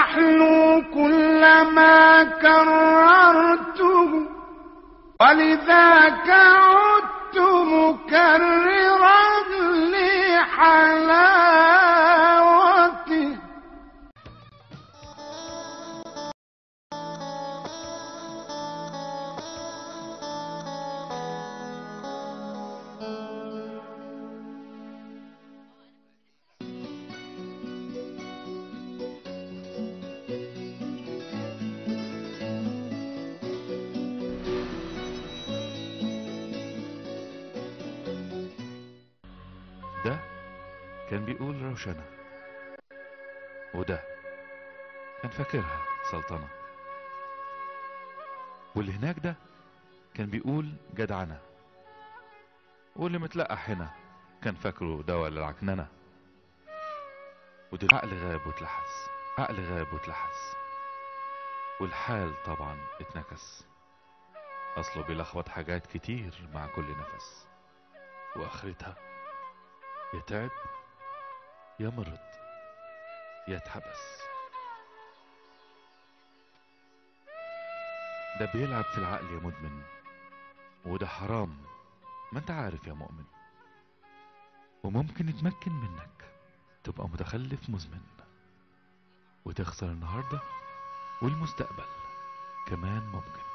يحلو كلما كررته ولذاك عدت مكررا لحلاوته ده كان بيقول روشنة وده كان فاكرها سلطنة واللي هناك ده كان بيقول جدعنة واللي متلقح هنا كان فاكره دواء للعكننة ودي عقل غاب واتلحس عقل غاب واتلحس والحال طبعا اتنكس اصله بيلخبط حاجات كتير مع كل نفس واخرتها يا تعب يا مرض يا اتحبس ده بيلعب في العقل يا مدمن وده حرام ما انت عارف يا مؤمن وممكن يتمكن منك تبقى متخلف مزمن وتخسر النهاردة والمستقبل كمان ممكن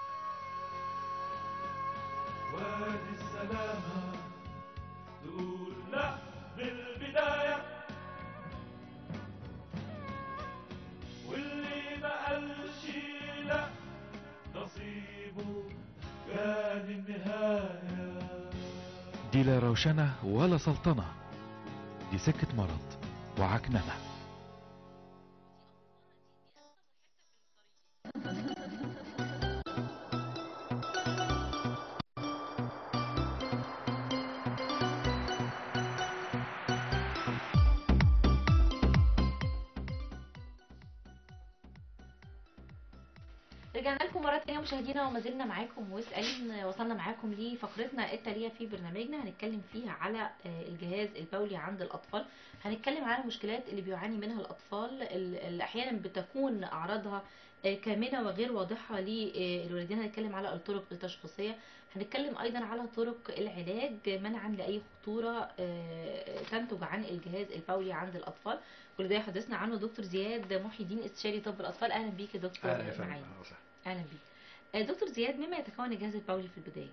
وادي السلامة تقول لا بالبداية واللي ما قالش لا نصيبه كان النهاية دي لا روشنة ولا سلطنة دي سكة مرض وعكننة رجعنا لكم مرة تانية مشاهدينا وما زلنا معاكم واسألين وصلنا معاكم لفقرتنا التالية في برنامجنا هنتكلم فيها على آه، الجهاز البولي عند الأطفال هنتكلم على المشكلات اللي بيعاني منها الأطفال ال- اللي أحيانا بتكون أعراضها آه، كامنة وغير واضحة للوالدين هنتكلم على الطرق التشخيصية هنتكلم أيضا على طرق العلاج منعا لأي خطورة آه، تنتج عن الجهاز البولي عند الأطفال كل ده يحدثنا عنه دكتور زياد محي الدين استشاري طب الأطفال أهلا بيك يا دكتور أهلا يا فندم معانا أهلا وسهلا. اهلا بيك آه، دكتور زياد مما يتكون الجهاز البولي في البدايه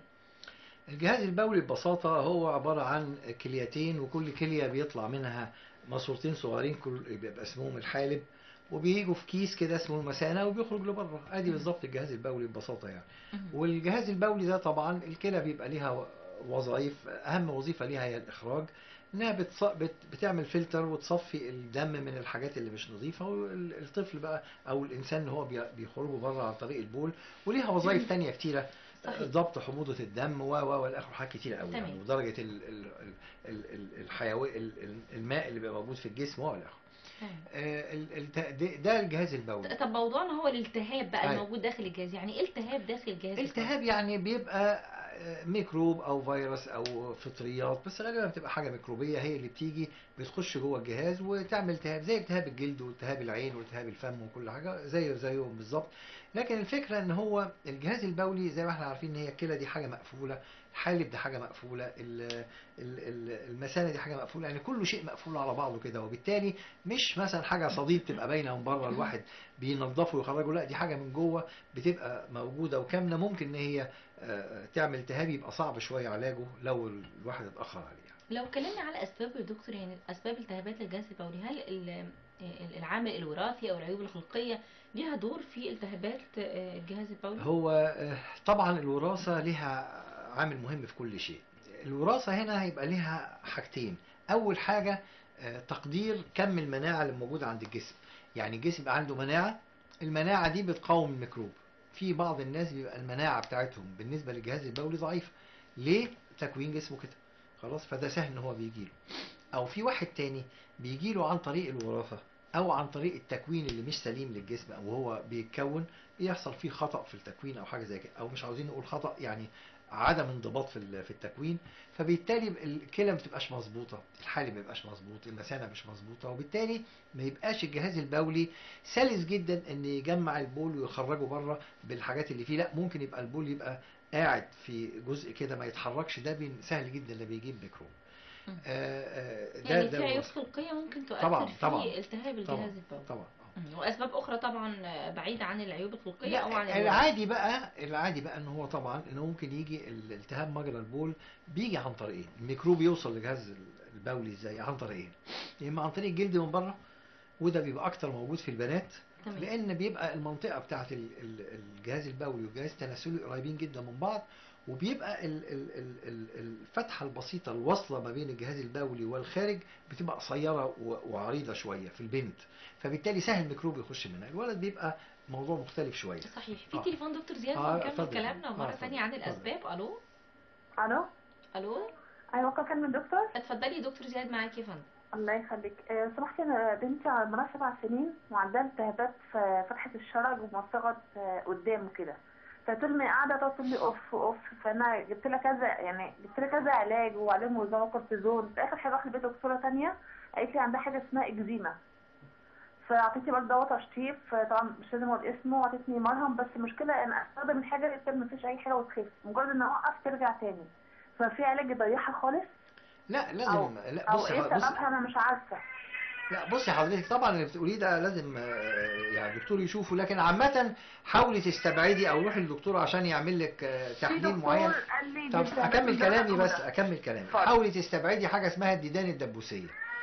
الجهاز البولي ببساطة هو عبارة عن كليتين وكل كلية بيطلع منها ماسورتين صغيرين كل بيبقى اسمهم الحالب وبيجوا في كيس كده اسمه المثانة وبيخرج لبره ادي بالظبط الجهاز البولي ببساطة يعني والجهاز البولي ده طبعا الكلى بيبقى ليها و- وظائف اهم وظيفة ليها هي الاخراج انها بتص... بت... بتعمل فلتر وتصفي الدم من الحاجات اللي مش نظيفة والطفل بقى او الانسان اللي هو بي... بيخرجوا بره عن طريق البول وليها وظائف تانية كتيرة صحيح. ضبط حموضة الدم و و والى اخره حاجات كتيرة قوي تمام. يعني ودرجة ال... ال... ال... ال... الحيوي ال... ال- الماء اللي بيبقى موجود في الجسم والى اخره تمام. آه، ال- الت- ده- ده الجهاز البولي طب موضوعنا هو الالتهاب بقى أيوة. الموجود داخل الجهاز يعني ايه التهاب داخل الجهاز التهاب يعني بيبقى آه، ميكروب او فيروس او فطريات بس غالبا بتبقى حاجه ميكروبيه هي اللي بتيجي بتخش جوه الجهاز وتعمل التهاب زي التهاب الجلد والتهاب العين والتهاب الفم وكل حاجه زيه زيهم بالظبط لكن الفكره ان هو الجهاز البولي زي ما احنا عارفين ان هي الكلى دي حاجه مقفوله الحالب دي حاجه مقفوله ال- ال- ال- المثانه دي حاجه مقفوله يعني كل شيء مقفول على بعضه كده وبالتالي مش مثلا حاجه صديد تبقى باينه من بره الواحد بينظفه ويخرجه لا دي حاجه من جوه بتبقى موجوده وكامله ممكن ان هي آه، تعمل التهاب يبقى صعب شويه علاجه لو الواحد اتاخر عليه يعني. لو اتكلمنا على اسباب يا دكتور يعني اسباب التهابات الجهاز البولي هل ال- ال- العامل الوراثي او العيوب الخلقيه ليها دور في التهابات آه، الجهاز البولي هو آه، طبعا الوراثه لها عامل مهم في كل شيء الوراثه هنا هيبقى لها حاجتين اول حاجه آه، تقدير كم المناعه اللي موجوده عند الجسم يعني الجسم يبقى عنده مناعه المناعه دي بتقاوم الميكروب في بعض الناس بيبقى المناعه بتاعتهم بالنسبه للجهاز البولي ضعيفه ليه تكوين جسمه كده خلاص فده سهل ان هو بيجيله او في واحد تاني بيجيله عن طريق الوراثه او عن طريق التكوين اللي مش سليم للجسم او هو بيتكون يحصل فيه خطأ في التكوين او حاجه زي كده او مش عاوزين نقول خطأ يعني عدم انضباط في ال- في التكوين فبالتالي الكلى ما بتبقاش مظبوطه الحالب ما يبقاش مظبوط المثانه مش مظبوطه وبالتالي ما يبقاش الجهاز البولي سلس جدا ان يجمع البول ويخرجه بره بالحاجات اللي فيه لا ممكن يبقى البول يبقى قاعد في جزء كده ما يتحركش ده بي- سهل جدا اللي بيجيب ميكروب مم. آه، آه، ده يعني ده في عيوب الوصف. خلقيه ممكن تؤثر طبعاً، في طبعاً. التهاب طبعا الجهاز البولي طبعا آه. مم. واسباب اخرى طبعا آه، بعيده عن العيوب الخلقيه لا او عن الوراثة. العادي بقى العادي بقى ان هو طبعا ان ممكن يجي الالتهاب مجرى البول بيجي عن طريقين الميكروب يوصل لجهاز البولي ازاي عن طريقين يا اما عن طريق الجلد من بره وده بيبقى اكتر موجود في البنات تمام لان بيبقى المنطقه بتاعت ال- ال- الجهاز البولي والجهاز التناسلي قريبين جدا من بعض وبيبقى ال- ال- ال- ال- الفتحه البسيطه الواصله ما بين الجهاز البولي والخارج بتبقى قصيره و- وعريضه شويه في البنت فبالتالي سهل الميكروب يخش منها الولد بيبقى موضوع مختلف شويه صحيح في آه. تليفون دكتور زياد آه، ونكمل اتفضل. كلامنا آه، مره اتفضل. ثانيه عن اتفضل. الاسباب الو الو الو ايوه ممكن اكلم الدكتور اتفضلي دكتور زياد معاكي يا فندم الله يخليك آه، سمحتي انا بنتي عمرها سبع سنين وعندها التهابات في فتحه الشرج ومنطقه آه، قدام كده فطول ما هي قاعده تقعد تقول لي اوف اوف فانا جبت لها كذا يعني جبت لها كذا علاج وعليهم وزاره كورتيزون في اخر حاجه رحت لبيت دكتوره تانية قالت لي عندها حاجه اسمها اكزيما فاعطيتني برضه دواء تشطيب طبعا مش لازم اقول اسمه وعطتني مرهم بس المشكله ان استخدم الحاجه اللي ما فيش اي حاجه وتخف مجرد ان اوقف ترجع تاني ففي علاج يضيعها خالص لا او لازم لا او بصي ايه بصي سببها انا مش عارفه لا بصي حضرتك طبعا اللي بتقوليه ده لازم آه، يعني الدكتور يشوفه لكن عامة حاولي تستبعدي او روحي للدكتور عشان يعمل لك آه، في تحليل دكتور معين قال لي طب دي بتعمل اكمل الدرجة كلامي بس الأولى. اكمل كلامي اتفضل. حاولي تستبعدي حاجة اسمها الديدان الدبوسية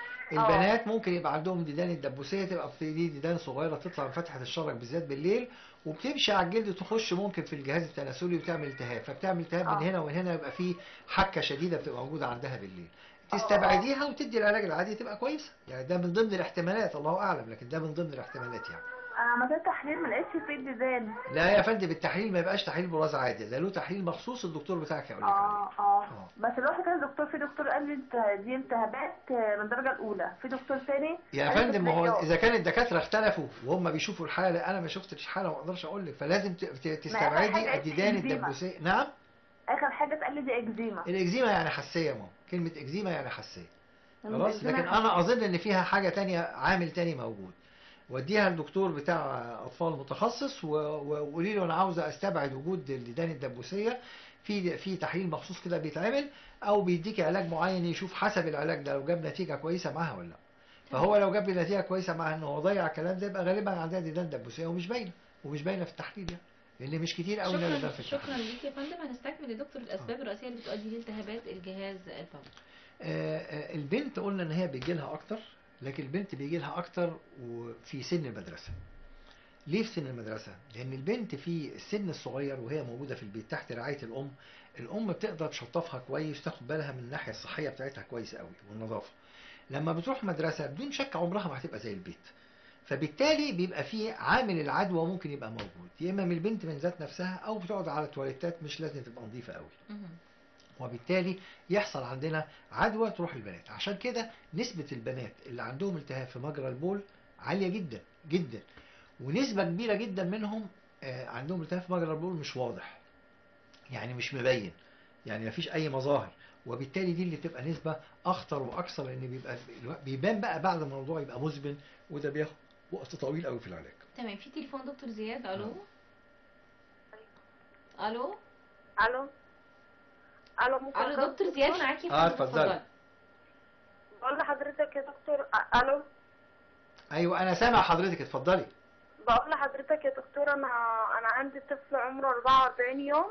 البنات ممكن يبقى عندهم ديدان الدبوسية تبقى في دي ديدان صغيرة تطلع من فتحة الشرج بالذات بالليل وبتمشي على الجلد تخش ممكن في الجهاز التناسلي وتعمل التهاب فبتعمل التهاب آه. من هنا ومن هنا يبقى في حكة شديدة بتبقى موجودة عندها بالليل تستبعديها وتدي العلاج العادي تبقى كويسة يعني ده من ضمن الاحتمالات الله اعلم لكن ده من ضمن الاحتمالات يعني انا عملت تحليل ما لقيتش فيه الديدان لا يا فندم التحليل ما يبقاش تحليل براز عادي ده له تحليل مخصوص الدكتور بتاعك هيقول لك عليه اه اه آه. بس رحت كده دكتور في دكتور قال لي انت دي التهابات من الدرجه الاولى في دكتور تاني يا قال لي فندم ما هو بتلاقيه- اذا كان الدكاتره اختلفوا وهم بيشوفوا الحاله انا ما شفتش حاله ما اقدرش اقول لك فلازم ت- ت- حاجة تستبعدي الديدان إكزيما. الدبوسيه نعم اخر حاجه اتقال لي دي اكزيما الاكزيما يعني حساسيه يا ماما كلمه اكزيما يعني حساسيه خلاص الإكزيما لكن انا اظن ان فيها حاجه تانية عامل تاني موجود وديها للدكتور بتاع اطفال متخصص و- و- وقولي له انا عاوزه استبعد وجود الديدان الدبوسيه في في تحليل مخصوص كده بيتعمل او بيديكي علاج معين يشوف حسب العلاج ده لو جاب نتيجه كويسه معاها ولا لا فهو لو جاب لي نتيجه كويسه معاها ان هو ضيع الكلام ده يبقى غالبا عندها ديدان دبوسيه ومش باينه ومش باينه في التحليل يعني لان مش كتير قوي اللي ده في شكرا التحليل شكرا ليك يا فندم هنستكمل يا دكتور الاسباب الرئيسيه اللي بتؤدي لالتهابات الجهاز البولي آه، آه، البنت قلنا ان هي بيجي لها اكتر لكن البنت بيجي لها اكتر وفي سن المدرسه ليه في سن المدرسه لان البنت في السن الصغير وهي موجوده في البيت تحت رعايه الام الام بتقدر تشطفها كويس تاخد بالها من الناحيه الصحيه بتاعتها كويس قوي والنظافه لما بتروح مدرسه بدون شك عمرها ما هتبقى زي البيت فبالتالي بيبقى في عامل العدوى ممكن يبقى موجود يا اما من البنت من ذات نفسها او بتقعد على تواليتات مش لازم تبقى نظيفه قوي مهم. وبالتالي يحصل عندنا عدوى تروح البنات عشان كده نسبة البنات اللي عندهم التهاب في مجرى البول عالية جدا جدا ونسبة كبيرة جدا منهم آه، عندهم التهاب في مجرى البول مش واضح يعني مش مبين يعني مفيش أي مظاهر وبالتالي دي اللي تبقى نسبة أخطر وأكثر لأن بيبقى بيبان بقى بعد ما الموضوع يبقى مزمن وده بياخد وقت طويل قوي في العلاج تمام في تليفون دكتور زياد الو الو الو الو ممكن الو أكلم دكتور زياد معاكي يا آه، فندم، اتفضلي. بقول لحضرتك يا دكتور أ- الو أيوة أنا سامع حضرتك اتفضلي بقول لحضرتك يا دكتور انا انا عندي طفل عمره 44 يوم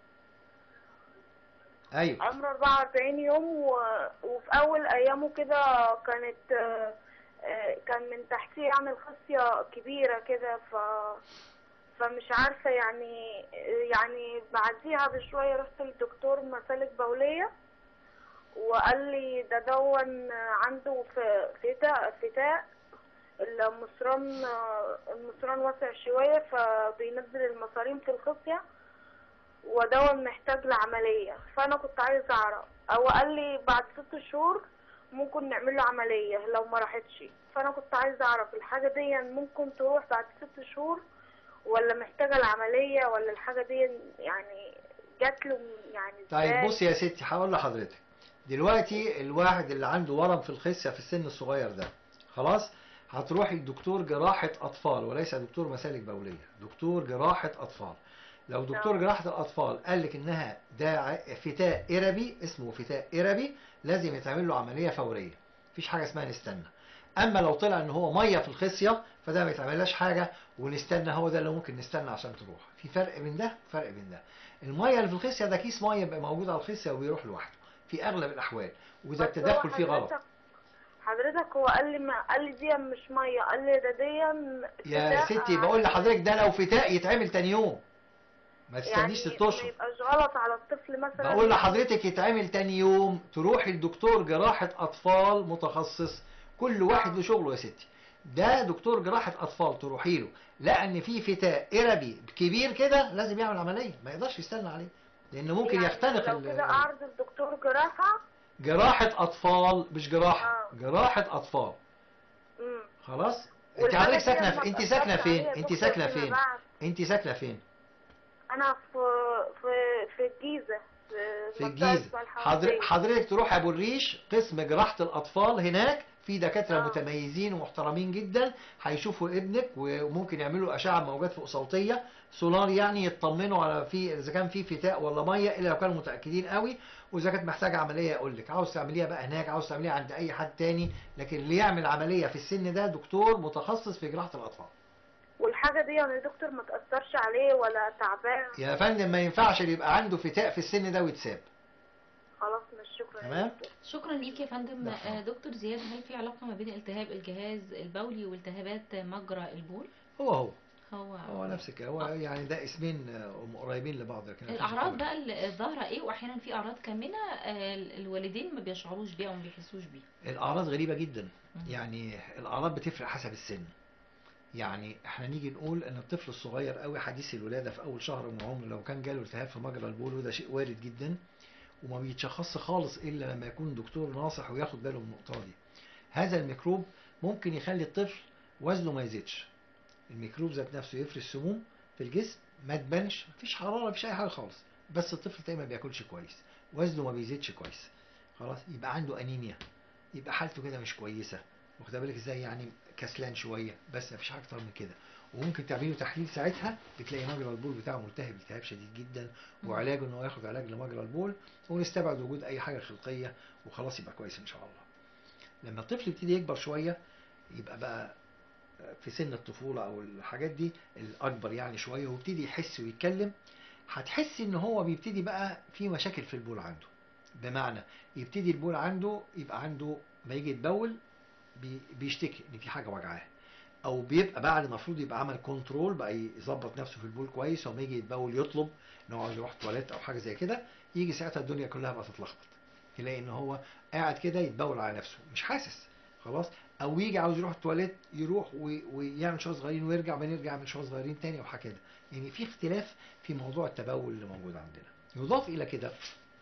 أيوة عمره 44 يوم و... وفي اول ايامه كده كانت آه، آه، كان من تحتيه يعني الخصية كبيرة كده ف فمش عارفة يعني يعني بعديها بشوية رحت للدكتور مسالك بولية وقال لي ده دون عنده في فتاء فتاء المصران المصران واسع شوية فبينزل المصارين في الخصية ودون محتاج لعملية فأنا كنت عايزة أعرف أو قال لي بعد ست شهور ممكن نعمل له عملية لو ما راحتش فأنا كنت عايزة أعرف الحاجة دي ممكن تروح بعد ست شهور ولا محتاجة العملية ولا الحاجة دي يعني جات له يعني طيب ازاي بص يا ستي هقول لحضرتك دلوقتي الواحد اللي عنده ورم في الخصية في السن الصغير ده خلاص هتروحي لدكتور جراحة أطفال وليس دكتور مسالك بولية دكتور جراحة أطفال لو دكتور نعم. جراحة الأطفال قال لك إنها ده ع- فتاء إربي اسمه فتاء إربي لازم يتعمل له عملية فورية مفيش حاجة اسمها نستنى أما لو طلع إن هو مية في الخصية فده ما يتعملهاش حاجة ونستنى هو ده اللي ممكن نستنى عشان تروح في فرق بين ده وفرق بين ده المية اللي في الخصية ده كيس مية بيبقى موجود على الخصية وبيروح لوحده في أغلب الأحوال وإذا بس هو التدخل فيه غلط حضرتك- حضرتك هو قال لي ما قال لي دي مش ميه قال لي ده دي يا فتاة ستي بقول لحضرتك ده لو فتاء يتعمل تاني يوم ما يعني تستنيش ست ما اشهر يبقاش غلط على الطفل مثلا بقول لحضرتك يتعمل تاني يوم تروحي لدكتور جراحة أطفال متخصص كل واحد له شغله يا ستي ده دكتور جراحة أطفال تروحي له لأن في فتاء إربي كبير كده لازم يعمل عملية ما يقدرش يستنى عليه لأنه ممكن يعني يختنق لو ال- كده اعرض الدكتور جراحه جراحة أطفال مش جراحة آه. جراحة أطفال امم خلاص انت والحاجة حضرتك دي ساكنة لما في... انت تأثرش ساكنة فين عليها انت دكتور ساكنة فيما فين بعد. انت ساكنة فين انا في في في الجيزه في منطقة الجيزة اسمها حضر... الحوضية. حضرتك تروح ابو الريش قسم جراحة الاطفال هناك في دكاترة آه. متميزين ومحترمين جدا هيشوفوا ابنك وممكن يعملوا اشعة موجات فوق صوتية سونار يعني يطمنوا على في اذا كان في فتاء ولا ميه الا لو كانوا متاكدين قوي واذا كانت محتاجه عمليه يقول لك عاوز تعمليها بقى هناك عاوز تعمليها عند اي حد تاني لكن اللي يعمل عمليه في السن ده دكتور متخصص في جراحه الاطفال والحاجه دي يعني دكتور ما تاثرش عليه ولا تعبان يا فندم ما ينفعش اللي يبقى عنده فتاء في السن ده ويتساب خلاص مش شكرا يا تمام. دكتور. شكرا ليك يا فندم لا. آه، دكتور زياد هل في علاقة ما بين التهاب الجهاز البولي والتهابات مجرى البول هو هو هو هو نفس الكلام هو يعني ده اسمين آه، قريبين لبعض لكن مفيش الاعراض فرق. بقى اللي الظاهرة ايه واحيانا في اعراض كامنة آه، الوالدين ما بيشعروش بيها وما بيحسوش بيها الاعراض غريبه جدا مم. يعني الاعراض بتفرق حسب السن يعني احنا نيجي نقول ان الطفل الصغير قوي حديث الولاده في اول شهر من عمره لو كان جاله التهاب في مجرى البول وده شيء وارد جدا وما بيتشخصش خالص الا لما يكون دكتور ناصح وياخد باله من النقطه دي هذا الميكروب ممكن يخلي الطفل وزنه ما يزيدش الميكروب ذات نفسه يفرز سموم في الجسم ما تبانش مفيش حراره مفيش اي حاجه خالص بس الطفل تاني ما بياكلش كويس وزنه ما بيزيدش كويس خلاص يبقى عنده انيميا يبقى حالته كده مش كويسه واخد بالك ازاي يعني كسلان شويه بس مفيش حاجه اكتر من كده وممكن تعملي له تحليل ساعتها بتلاقي مجرى البول بتاعه ملتهب التهاب شديد جدا وعلاجه ان هو ياخد علاج لمجرى البول ونستبعد وجود اي حاجه خلقيه وخلاص يبقى كويس ان شاء الله لما الطفل يبتدي يكبر شويه يبقى بقى في سن الطفوله او الحاجات دي الاكبر يعني شويه ويبتدي يحس ويتكلم هتحس ان هو بيبتدي بقى في مشاكل في البول عنده بمعنى يبتدي البول عنده يبقى عنده ما يجي يتبول بي- بيشتكي ان في حاجه وجعاه او بيبقى بعد المفروض يبقى عمل كنترول بقى يظبط نفسه في البول كويس وما يجي يتبول يطلب ان هو عاوز يروح تواليت او حاجه زي كده يجي ساعتها الدنيا كلها بقى تتلخبط يلاقي ان هو قاعد كده يتبول على نفسه مش حاسس خلاص او يجي عاوز يروح التواليت يروح وي- ويعمل شويه صغيرين ويرجع بعدين يرجع يعمل شويه صغيرين تاني او حاجه كده يعني في اختلاف في موضوع التبول اللي موجود عندنا يضاف الى كده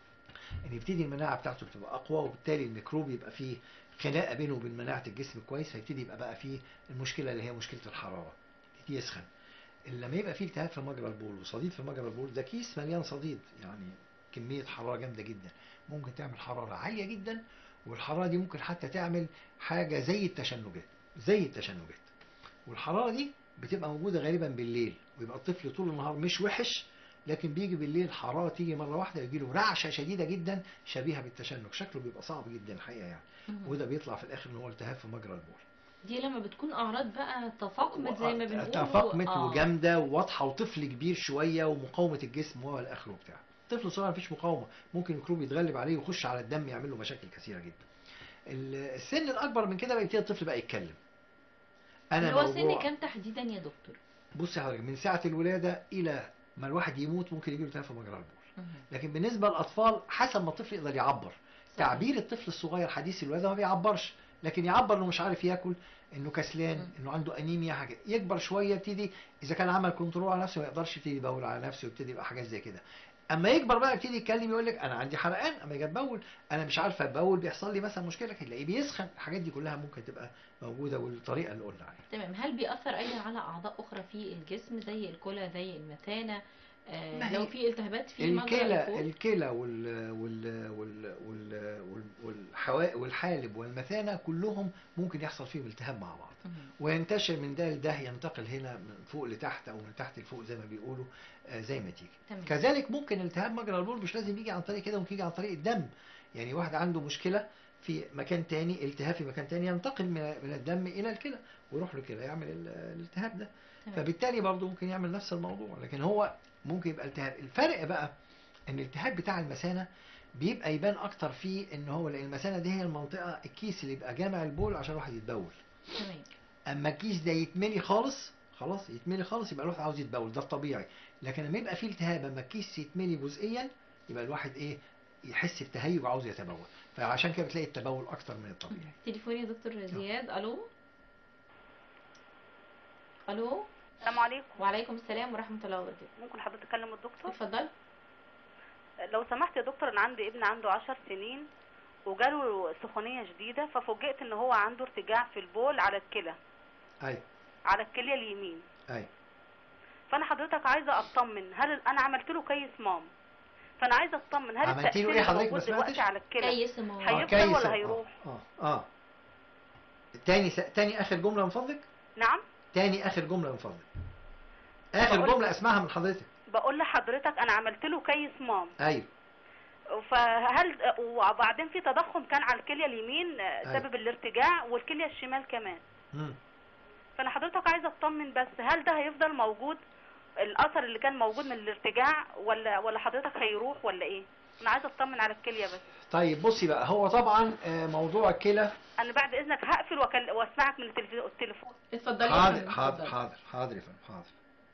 ان يبتدي المناعه بتاعته بتبقى اقوى وبالتالي الميكروب يبقى فيه خناقه بينه وبين مناعه الجسم كويس فيبتدي يبقى بقى فيه المشكله اللي هي مشكله الحراره يبتدي يسخن لما يبقى فيه التهاب في مجرى البول وصديد في مجرى البول ده كيس مليان صديد يعني كميه حراره جامده جدا ممكن تعمل حراره عاليه جدا والحراره دي ممكن حتى تعمل حاجه زي التشنجات زي التشنجات والحراره دي بتبقى موجوده غالبا بالليل ويبقى الطفل طول النهار مش وحش لكن بيجي بالليل حراره تيجي مره واحده يجي له رعشه شديده جدا شبيهه بالتشنج شكله بيبقى صعب جدا الحقيقه يعني مم. وده بيطلع في الاخر ان هو التهاب في مجرى البول دي لما بتكون اعراض بقى تفاقمت زي ما بنقول تفاقمت آه. وجامده وواضحه وطفل كبير شويه ومقاومه الجسم هو الاخر بتاعه طفل صغير مفيش مقاومه ممكن الميكروب يتغلب عليه ويخش على الدم يعمل له مشاكل كثيره جدا ال- السن الاكبر من كده بقى يبتدي الطفل بقى يتكلم اللي هو سن موضوع- كام تحديدا يا دكتور بص يا حضرتك من ساعه الولاده الى ما الواحد يموت ممكن يجي له تهاب في مجرى البول مم. لكن بالنسبه للاطفال حسب ما الطفل يقدر يعبر صحيح. تعبير الطفل الصغير حديث الولاده ما بيعبرش لكن يعبر انه مش عارف ياكل انه كسلان مم. انه عنده انيميا حاجه يكبر شويه يبتدي اذا كان عمل كنترول على نفسه ما يقدرش يبتدي يبول على نفسه يبتدي يبقى حاجات زي كده اما يكبر بقى يبتدي يتكلم يقول لك انا عندي حرقان اما يجي اتبول انا مش عارفه اتبول بيحصل لي مثلا مشكله تلاقيه بيسخن الحاجات دي كلها ممكن تبقى موجوده والطريقه اللي قلنا عليها تمام هل بيأثر أيضا على أعضاء أخرى في الجسم زي الكلى زي المثانة آه، ما هي لو في التهابات في مجرى الكلى البول الكلى وال وال وال وال وال والحوا- والحالب والمثانه كلهم ممكن يحصل فيهم التهاب مع بعض مم. وينتشر من ده لده ينتقل هنا من فوق لتحت او من تحت لفوق زي ما بيقولوا آه، زي ما تيجي تمام كذلك ممكن التهاب مجرى البول مش لازم يجي عن طريق كده ممكن يجي عن طريق الدم يعني واحد عنده مشكله في مكان تاني التهاب في مكان تاني ينتقل من من الدم الى الكلى ويروح له كده يعمل ال- الالتهاب ده تمام فبالتالي برضه ممكن يعمل نفس الموضوع لكن هو ممكن يبقى التهاب الفرق بقى ان الالتهاب بتاع المثانه بيبقى يبان اكتر فيه ان هو لان المثانه دي هي المنطقه الكيس اللي يبقى جامع البول عشان الواحد يتبول تمام اما الكيس ده يتملي خالص خلاص يتملي خالص يبقى الواحد عاوز يتبول ده الطبيعي لكن لما يبقى فيه التهاب اما الكيس يتملي جزئيا يبقى الواحد ايه يحس بتهيج وعاوز يتبول فعشان كده بتلاقي التبول اكتر من الطبيعي تليفون يا دكتور زياد الو الو السلام عليكم وعليكم السلام ورحمه الله وبركاته ممكن حضرتك تكلم الدكتور اتفضل لو سمحت يا دكتور انا عندي ابن عنده عشر سنين وجاله سخونية شديدة ففوجئت ان هو عنده ارتجاع في البول على الكلى ايوه على الكلية اليمين ايوه فانا حضرتك عايزة اطمن هل انا عملت له كيس مام فانا عايزة اطمن هل عملتي له التأثير إيه حضرتك؟ اللي ما موجود دلوقتي سمعتش؟ على الكلى كيس مو هيفضل كيس ولا اه هيروح؟ اه, آه. تاني س... تاني اخر جمله من فضلك نعم تاني اخر جمله من فضلك اخر بقول- جمله اسمعها من حضرتك بقول لحضرتك انا عملت له كيس مام ايوه فهل وبعدين في تضخم كان على الكلية اليمين أيوة. سبب الارتجاع والكلية الشمال كمان مم. فانا حضرتك عايزه اطمن بس هل ده هيفضل موجود الاثر اللي كان موجود من الارتجاع ولا ولا حضرتك هيروح ولا ايه انا عايزه اطمن على الكليه بس طيب بصي بقى هو طبعا آه، موضوع الكلى انا بعد اذنك هقفل وأكل- واسمعك من التلفزيون- التليفون اتفضلي يا حاضر فندم، حاضر اتفضلي. حاضر حاضر يا فندم حاضر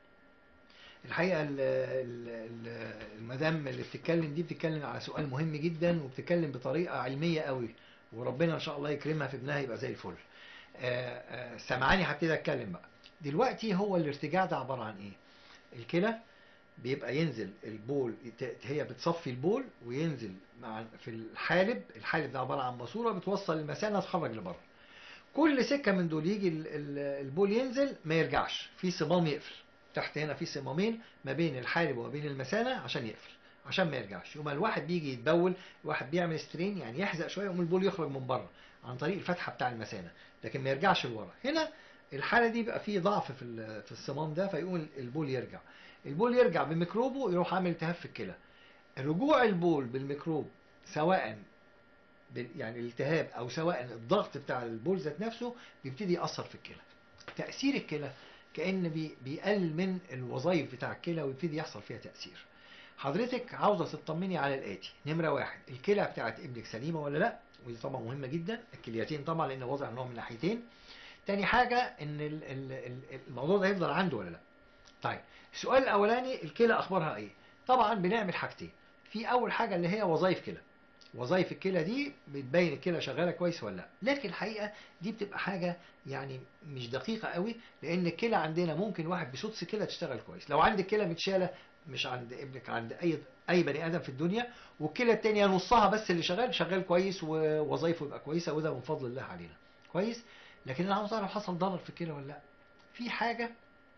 الحقيقه ال- ال- ال- المدام اللي بتتكلم دي بتتكلم على سؤال مهم جدا وبتتكلم بطريقه علميه قوي وربنا ان شاء الله يكرمها في ابنها يبقى زي الفل آه، آه، سامعاني هبتدي اتكلم بقى دلوقتي هو الارتجاع ده عباره عن ايه الكلى بيبقى ينزل البول ت- هي بتصفي البول وينزل مع في الحالب الحالب ده عباره عن ماسوره بتوصل المثانه تخرج لبره كل سكه من دول يجي ال- ال- البول ينزل ما يرجعش في صمام يقفل تحت هنا في صمامين ما بين الحالب وما بين المثانه عشان يقفل عشان ما يرجعش يوم الواحد بيجي يتبول الواحد بيعمل سترين يعني يحزق شويه يقوم البول يخرج من بره عن طريق الفتحه بتاع المثانه لكن ما يرجعش لورا هنا الحاله دي بيبقى فيه ضعف في ال- في الصمام ده فيقوم البول يرجع البول يرجع بميكروبه يروح عامل التهاب في الكلى رجوع البول بالميكروب سواء بال- يعني الالتهاب او سواء الضغط بتاع البول ذات نفسه بيبتدي ياثر في الكلى تاثير الكلى كان بي بيقلل من الوظائف بتاع الكلى ويبتدي يحصل فيها تاثير حضرتك عاوزه تطمني على الاتي نمره واحد الكلى بتاعت ابنك سليمه ولا لا ودي طبعا مهمه جدا الكليتين طبعا لان واضح ان هو من ناحيتين تاني حاجه ان ال- ال- ال- الموضوع ده هيفضل عنده ولا لا طيب السؤال الاولاني الكلى اخبارها ايه طبعا بنعمل حاجتين في اول حاجه اللي هي وظائف كلى وظائف الكلى دي بتبين الكلى شغاله كويس ولا لا لكن الحقيقه دي بتبقى حاجه يعني مش دقيقه قوي لان الكلى عندنا ممكن واحد بسدس كلى تشتغل كويس لو عندك كلى متشاله مش عند ابنك عند اي اي بني ادم في الدنيا والكلى التانية نصها بس اللي شغال شغال كويس ووظائفه يبقى كويسه وده من فضل الله علينا كويس لكن انا عاوز اعرف حصل ضرر في الكلى ولا لا في حاجه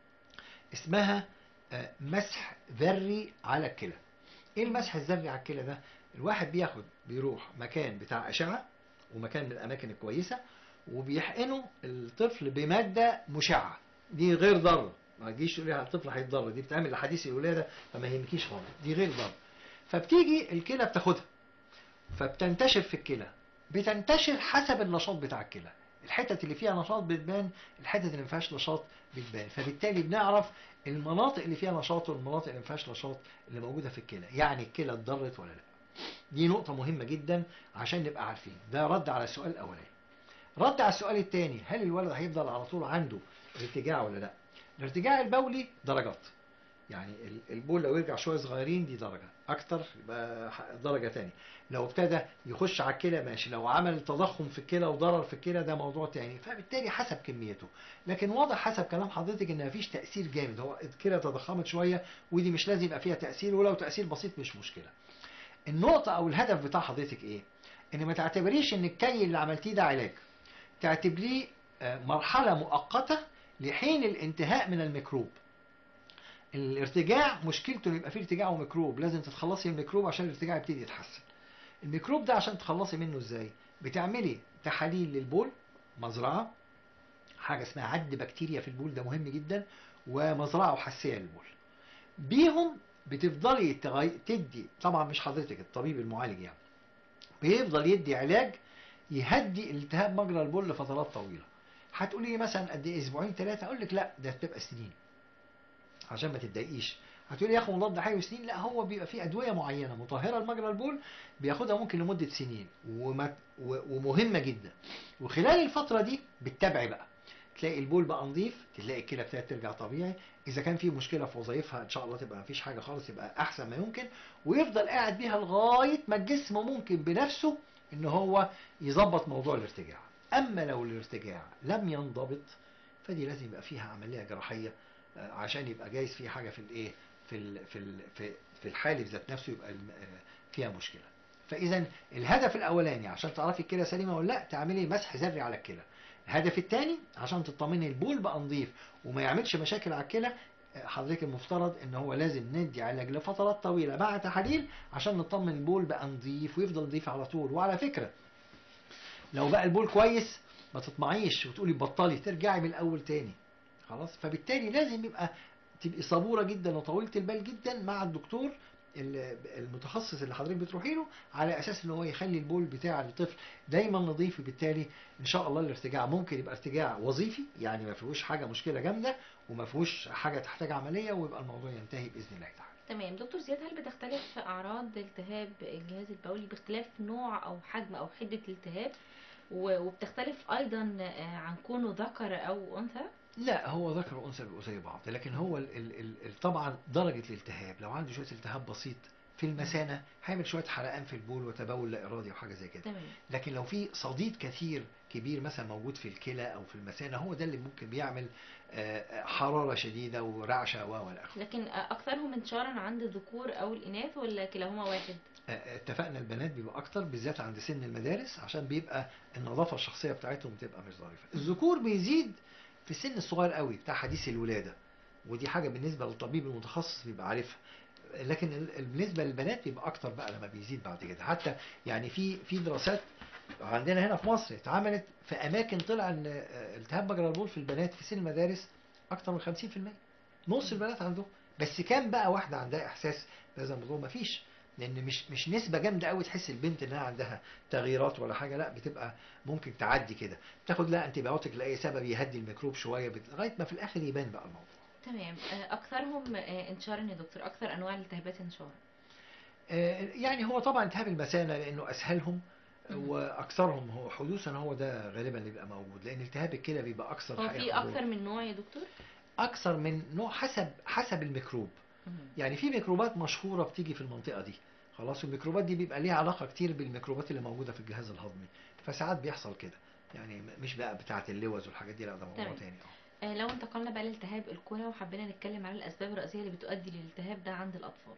اسمها آه، مسح ذري على الكلى ايه المسح الذري على الكلى ده الواحد بياخد بيروح مكان بتاع اشعه ومكان من الاماكن الكويسه وبيحقنوا الطفل بماده مشعه دي غير ضاره ما تجيش تقولي على الطفل هيتضر دي بتعمل لحديث الولاده فما يهمكيش خالص دي غير ضاره فبتيجي الكلى بتاخدها فبتنتشر في الكلى بتنتشر حسب النشاط بتاع الكلى الحتت اللي فيها نشاط بتبان الحتت اللي ما فيهاش نشاط بتبان فبالتالي بنعرف المناطق اللي فيها نشاط والمناطق اللي ما فيهاش نشاط اللي موجوده في الكلى يعني الكلى اتضرت ولا لا دي نقطه مهمه جدا عشان نبقى عارفين ده رد على السؤال الاولاني رد على السؤال الثاني هل الولد هيفضل على طول عنده ارتجاع ولا لا الارتجاع البولي درجات يعني ال- البول لو يرجع شويه صغيرين دي درجه اكتر يبقى ح- درجه تاني لو ابتدى يخش على الكلى ماشي لو عمل تضخم في الكلى وضرر في الكلى ده موضوع تاني فبالتالي حسب كميته لكن واضح حسب كلام حضرتك ان مفيش تاثير جامد هو الكلى تضخمت شويه ودي مش لازم يبقى فيها تاثير ولو تاثير بسيط مش مشكله النقطه او الهدف بتاع حضرتك ايه ان ما تعتبريش ان الكي اللي عملتيه ده علاج تعتبريه آه، مرحله مؤقته لحين الانتهاء من الميكروب الارتجاع مشكلته ان يبقى فيه ارتجاع وميكروب لازم تتخلصي من الميكروب عشان الارتجاع يبتدي يتحسن الميكروب ده عشان تخلصي منه ازاي بتعملي تحاليل للبول مزرعه حاجه اسمها عد بكتيريا في البول ده مهم جدا ومزرعه وحساسيه للبول بيهم بتفضلي تغي... تدي طبعا مش حضرتك الطبيب المعالج يعني بيفضل يدي علاج يهدي التهاب مجرى البول لفترات طويله هتقولي لي مثلا قد ايه اسبوعين ثلاثه اقول لك لا ده بتبقى سنين عشان ما تتضايقيش هتقولي ياخد مضاد حيوي سنين لا هو بيبقى فيه ادويه معينه مطهره لمجرى البول بياخدها ممكن لمده سنين وما و- ومهمه جدا وخلال الفتره دي بتتابعي بقى تلاقي البول بقى نظيف تلاقي الكلى ابتدت ترجع طبيعي اذا كان في مشكله في وظائفها ان شاء الله تبقى مفيش حاجه خالص يبقى احسن ما يمكن ويفضل قاعد بيها لغايه ما الجسم ممكن بنفسه ان هو يظبط موضوع الارتجاع اما لو الارتجاع لم ينضبط فدي لازم يبقى فيها عمليه جراحيه آه، عشان يبقى جايز في حاجه في الايه في ال في ال في في الحالب ذات نفسه يبقى الم- آه، فيها مشكله فاذا الهدف الاولاني عشان تعرفي الكلى سليمه ولا لا تعملي مسح ذري على الكلى الهدف الثاني عشان تطمني البول بقى نظيف وما يعملش مشاكل على الكلى آه، حضرتك المفترض ان هو لازم ندي علاج لفترات طويله مع تحاليل عشان نطمن البول بقى نظيف ويفضل نظيف على طول وعلى فكره لو بقى البول كويس ما تطمعيش وتقولي بطلي ترجعي من الاول تاني خلاص فبالتالي لازم يبقى تبقي صبوره جدا وطويله البال جدا مع الدكتور ال- المتخصص اللي حضرتك بتروحي له على اساس ان هو يخلي البول بتاع الطفل دايما نظيف وبالتالي ان شاء الله الارتجاع ممكن يبقى ارتجاع وظيفي يعني ما فيهوش حاجه مشكله جامده وما فيهوش حاجه تحتاج عمليه ويبقى الموضوع ينتهي باذن الله تعالى تمام دكتور زياد هل بتختلف اعراض التهاب الجهاز البولي باختلاف نوع او حجم او حده الالتهاب و- وبتختلف ايضا آه، عن كونه ذكر او انثى لا هو ذكر وانثى بيبقوا زي بعض لكن هو ال ال ال ال- طبعا درجه الالتهاب لو عنده شويه التهاب بسيط في المثانه هيعمل شويه حرقان في البول وتبول لا ارادي وحاجه زي كده تمام لكن لو في صديد كثير كبير مثلا موجود في الكلى او في المثانه هو ده اللي ممكن بيعمل آه، حراره شديده ورعشه و والى اخره لكن آه، اكثرهم انتشارا عند الذكور او الاناث ولا كلاهما واحد آه، اتفقنا البنات بيبقى اكتر بالذات عند سن المدارس عشان بيبقى النظافه الشخصيه بتاعتهم بتبقى مش ظريفه الذكور بيزيد في السن الصغير قوي بتاع حديث الولاده ودي حاجه بالنسبه للطبيب المتخصص بيبقى عارفها لكن ال- ال- بالنسبه للبنات بيبقى اكتر بقى لما بيزيد بعد كده حتى يعني في في دراسات عندنا هنا في مصر اتعملت في اماكن طلع ان آه، التهاب مجرى البول في البنات في سن المدارس اكتر من 50% نص البنات عندهم بس كام بقى واحده عندها احساس بهذا الموضوع مفيش لان مش مش نسبه جامده قوي تحس البنت انها عندها تغييرات ولا حاجه لا بتبقى ممكن تعدي كده تاخد لها انتي بايوتيك لاي سبب يهدي الميكروب شويه بت- لغايه ما في الاخر يبان بقى الموضوع تمام آه، اكثرهم آه، انتشارا يا دكتور اكثر انواع الالتهابات انتشارا آه، يعني هو طبعا التهاب المثانه لانه اسهلهم مم. واكثرهم هو حدوثا هو ده غالبا اللي بيبقى موجود لان التهاب الكلى بيبقى اكثر هو حقيقة في حضور. اكثر من نوع يا دكتور اكثر من نوع حسب حسب الميكروب مم. يعني في ميكروبات مشهوره بتيجي في المنطقه دي خلاص والميكروبات دي بيبقى ليها علاقه كتير بالميكروبات اللي موجوده في الجهاز الهضمي فساعات بيحصل كده يعني م- مش بقى بتاعه اللوز والحاجات دي لا ده موضوع تمام. تاني اه آه، لو انتقلنا بقى لالتهاب الكلى وحبينا نتكلم على الاسباب الرئيسيه اللي بتؤدي للالتهاب ده عند الاطفال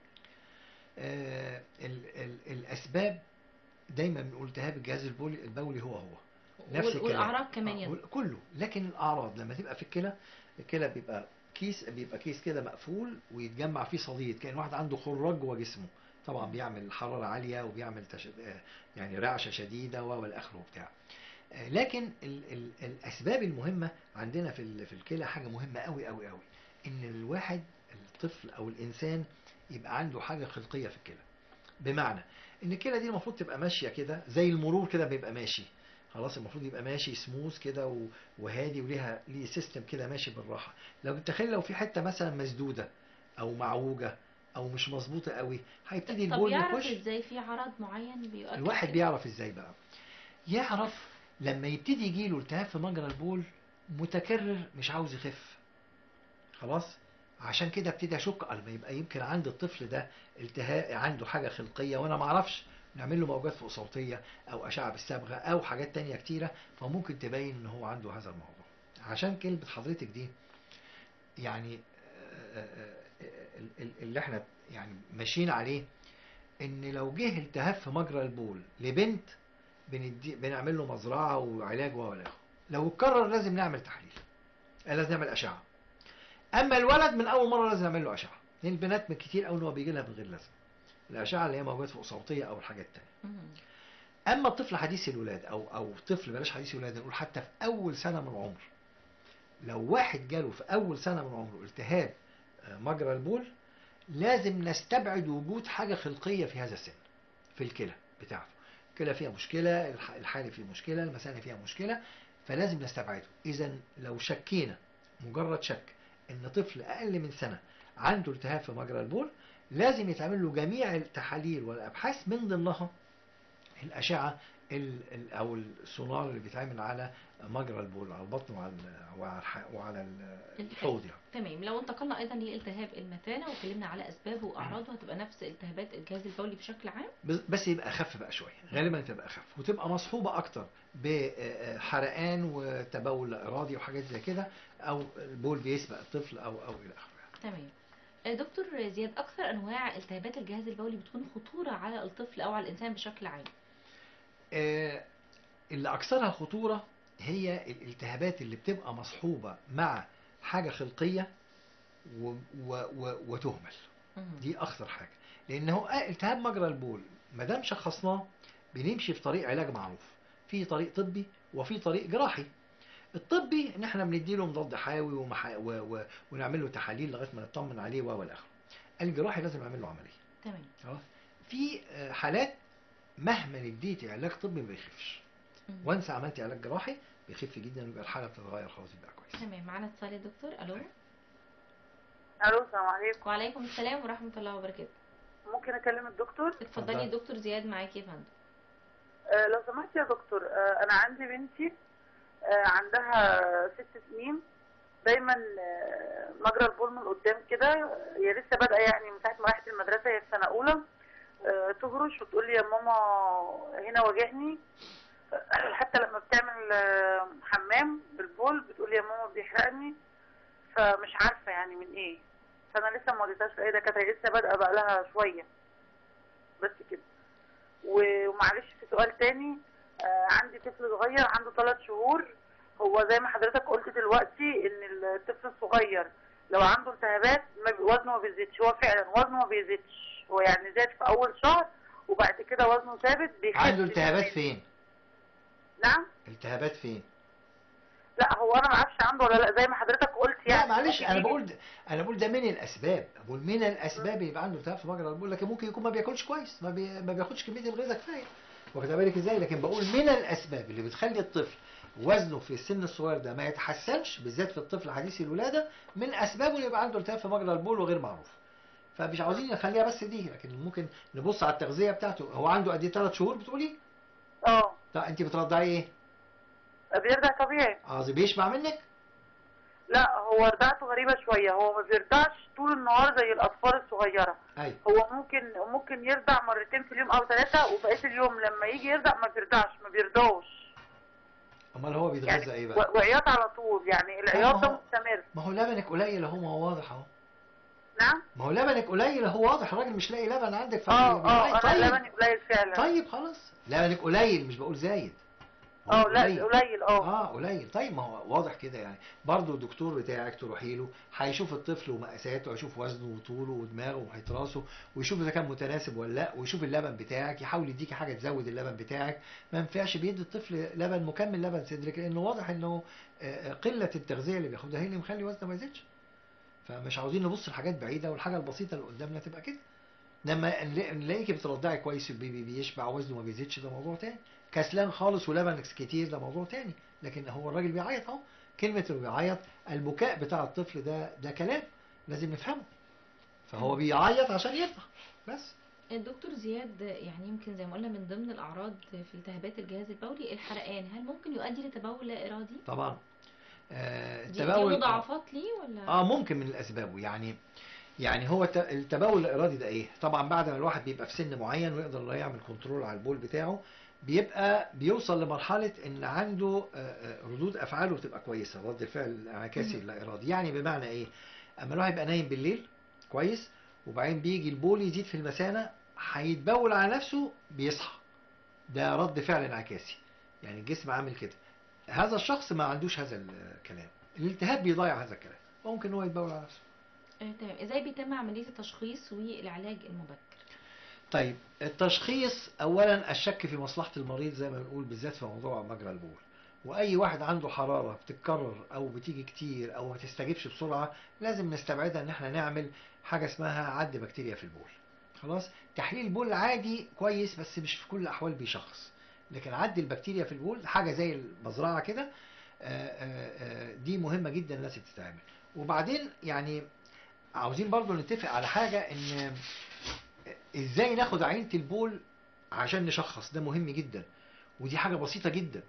آه، ال ال الاسباب دايما بنقول التهاب الجهاز البولي البولي هو هو نفس وال- الكلام. والاعراض كمان آه، يا وال- كله لكن الاعراض لما تبقى في الكلى الكلى بيبقى كيس بيبقى كيس كده مقفول ويتجمع فيه صديد كان واحد عنده خراج جوه جسمه طبعا بيعمل حراره عاليه وبيعمل تش... آه، يعني رعشه شديده و- والى اخره وبتاع آه، لكن ال ال الاسباب المهمه عندنا في ال- في الكلى حاجه مهمه قوي قوي قوي ان الواحد الطفل او الانسان يبقى عنده حاجه خلقيه في الكلى بمعنى ان الكلى دي المفروض تبقى ماشيه كده زي المرور كده بيبقى ماشي خلاص المفروض يبقى ماشي سموث كده و- وهادي وليها ليه سيستم كده ماشي بالراحه لو تخيل لو في حته مثلا مسدوده او معوجه او مش مظبوطه قوي هيبتدي طب البول يعرف يخش ازاي في عرض معين بيؤدي الواحد كده؟ بيعرف ازاي بقى يعرف لما يبتدي يجيله التهاب في مجرى البول متكرر مش عاوز يخف خلاص عشان كده ابتدي اشك قال ما يبقى يمكن عند الطفل ده التهاب عنده حاجه خلقيه وانا ما اعرفش نعمل له موجات فوق صوتيه او اشعه بالصبغه او حاجات تانية كتيره فممكن تبين ان هو عنده هذا الموضوع عشان كلمه حضرتك دي يعني آه، آه، آه، ال- ال- اللي احنا يعني ماشيين عليه ان لو جه التهاب في مجرى البول لبنت بندي بنعمل له مزرعه وعلاج ولا لو اتكرر لازم نعمل تحليل آه، لازم نعمل اشعه اما الولد من اول مره لازم نعمل له اشعه لان البنات من كتير قوي ان هو بيجي لها من غير لازمه الاشعه اللي هي موجوده فوق صوتيه او الحاجات التانيه مم. اما الطفل حديث الولاده او او طفل بلاش حديث الولاده نقول حتى في اول سنه من العمر لو واحد جاله في اول سنه من عمره التهاب آه، مجرى البول لازم نستبعد وجود حاجه خلقيه في هذا السن في الكلى بتاعته الكلى فيها مشكله الح- الحالي فيه مشكله المثانه فيها مشكله فلازم نستبعده اذا لو شكينا مجرد شك ان طفل اقل من سنه عنده التهاب في مجرى البول لازم يتعمل له جميع التحاليل والابحاث من ضمنها الاشعه ال- ال- او السونار اللي بيتعمل على مجرى البول على البطن وعلى ال- وعلى الح- وعلى ال- الحوض يعني تمام لو انتقلنا ايضا لالتهاب المثانه واتكلمنا على اسبابه واعراضه هتبقى نفس التهابات الجهاز البولي بشكل عام بس- بس يبقى اخف بقى شويه غالبا تبقى اخف وتبقى مصحوبه اكتر بحرقان وتبول لا ارادي وحاجات زي كده او البول بيسبق الطفل او او الى اخره تمام آه، دكتور زياد اكثر انواع التهابات الجهاز البولي بتكون خطوره على الطفل او على الانسان بشكل عام آه، اللي اكثرها خطوره هي الالتهابات اللي بتبقى مصحوبه مع حاجه خلقيه و و و وتهمل مم. دي اخطر حاجه لان هو آه، التهاب مجرى البول ما دام شخصناه بنمشي في طريق علاج معروف في طريق طبي وفي طريق جراحي الطبي ان احنا بنديله مضاد حيوي ومح... و... و... ونعمل له تحاليل لغايه ما نطمن عليه و والى اخره الجراحي لازم نعمل له عمليه تمام خلاص في آه، حالات مهما اديتي علاج طبي ما بيخفش مم. وانس عملتي علاج جراحي بيخف جدا ويبقى الحاله بتتغير خلاص يبقى كويس تمام معانا اتصال يا دكتور الو الو السلام عليكم وعليكم السلام ورحمه الله وبركاته ممكن اكلم الدكتور اتفضلي اتفضل. دكتور زياد معاكي يا فندم آه لو سمحت يا دكتور آه انا عندي بنتي آه عندها ست سنين دايما آه مجرى البول من قدام كده هي لسه بادئه يعني من ساعه ما راحت المدرسه هي في سنه اولى آه تهرش وتقول لي يا ماما هنا واجعني آه، حتى لما بتعمل آه، حمام بالبول بتقول لي يا ماما بيحرقني فمش عارفه يعني من ايه فانا لسه ما وديتهاش لاي دكاتره هي لسه بادئه بقى لها شويه بس كده و- ومعلش في سؤال تاني آه عندي طفل صغير عنده ثلاث شهور هو زي ما حضرتك قلت دلوقتي ان الطفل الصغير لو عنده التهابات ما بي- وزنه ما بيزيدش هو فعلا وزنه ما بيزيدش هو يعني زاد في اول شهر وبعد كده وزنه ثابت بيخف عنده التهابات كمان. فين نعم التهابات فين لا هو انا ما اعرفش عنده ولا لا زي ما حضرتك قلت لا يعني معلش ممكن انا يجي- بقول ده انا بقول ده من الاسباب بقول من الاسباب يبقى عنده التهاب في مجرى البول لكن ممكن يكون ما بياكلش كويس ما, بي... ما بياخدش كميه الغذاء كفايه واخد بالك ازاي لكن بقول من الاسباب اللي بتخلي الطفل وزنه في السن الصغير ده ما يتحسنش بالذات في الطفل حديث الولاده من اسبابه اللي يبقى عنده التهاب في مجرى البول وغير معروف فمش عاوزين نخليها بس دي لكن ممكن نبص على التغذيه بتاعته هو عنده قد ايه ثلاث شهور بتقولي اه لا انت بترضعي ايه بيرجع طبيعي قصدي بيشبع منك لا هو رضاعته غريبة شوية هو ما بيرضعش طول النهار زي الأطفال الصغيرة ايوه هو ممكن ممكن يرضع مرتين في اليوم أو ثلاثة وبقية اليوم لما يجي يرضع ما بيرضعش ما بيرضاش امال هو بيتغذى ايه و- بقى وعياط على طول يعني العياط ما ده هو- مستمر ما هو لبنك قليل اهو ما هو واضح اهو نعم ما هو لبنك قليل اهو واضح الراجل مش لاقي لبن عندك اه فبي- اه طيب انا لبني قليل فعلا طيب خلاص لبنك قليل مش بقول زايد هو اه لا قليل اه اه قليل طيب ما هو واضح كده يعني برضه الدكتور بتاعك تروحي له هيشوف الطفل ومقاساته ويشوف وزنه وطوله ودماغه ومحيط راسه ويشوف اذا كان متناسب ولا لا ويشوف اللبن بتاعك يحاول يديكي حاجه تزود اللبن بتاعك ما ينفعش بيدي الطفل لبن مكمل لبن صدرك لانه واضح انه آه، آه، قله التغذيه اللي بياخدها هي اللي مخلي وزنه ما يزيدش فمش عاوزين نبص لحاجات بعيده والحاجه البسيطه اللي قدامنا تبقى كده لما نلاقي- نلاقيكي بترضعي كويس البيبي بيشبع وزنه ما بيزيدش ده موضوع تاني كسلان خالص ولبن كتير ده موضوع تاني لكن هو الراجل بيعيط اهو كلمة انه بيعيط البكاء بتاع الطفل ده ده كلام لازم نفهمه فهو بيعيط عشان يرضع بس الدكتور زياد يعني يمكن زي ما قلنا من ضمن الأعراض في التهابات الجهاز البولي الحرقان هل ممكن يؤدي لتبول لا إرادي؟ طبعا آه دي, دي التبول مضاعفات ليه ولا؟ اه ممكن من الاسباب يعني يعني هو الت- التبول الارادي ده ايه طبعا بعد ما الواحد بيبقى في سن معين ويقدر يعمل كنترول على البول بتاعه بيبقى بيوصل لمرحله ان عنده آه، آه، ردود افعاله بتبقى كويسه رد الفعل الانعكاسي مم. اللا ارادي يعني بمعنى ايه اما الواحد يبقى نايم بالليل كويس وبعدين بيجي البول يزيد في المثانه هيتبول على نفسه بيصحى ده رد فعل انعكاسي يعني الجسم عامل كده هذا الشخص ما عندوش هذا الكلام الالتهاب بيضيع هذا الكلام ممكن هو يتبول على نفسه آه، تمام ازاي بيتم عمليه التشخيص والعلاج المبكر طيب التشخيص اولا الشك في مصلحه المريض زي ما بنقول بالذات في موضوع مجرى البول واي واحد عنده حراره بتتكرر او بتيجي كتير او ما تستجيبش بسرعه لازم نستبعدها ان احنا نعمل حاجه اسمها عد بكتيريا في البول خلاص تحليل البول عادي كويس بس مش في كل الاحوال بيشخص لكن عد البكتيريا في البول حاجه زي المزرعه كده آه، آه، آه، دي مهمه جدا لازم تتعمل وبعدين يعني عاوزين برضو نتفق على حاجه ان ازاي ناخد عينة البول عشان نشخص ده مهم جدا ودي حاجة بسيطة جدا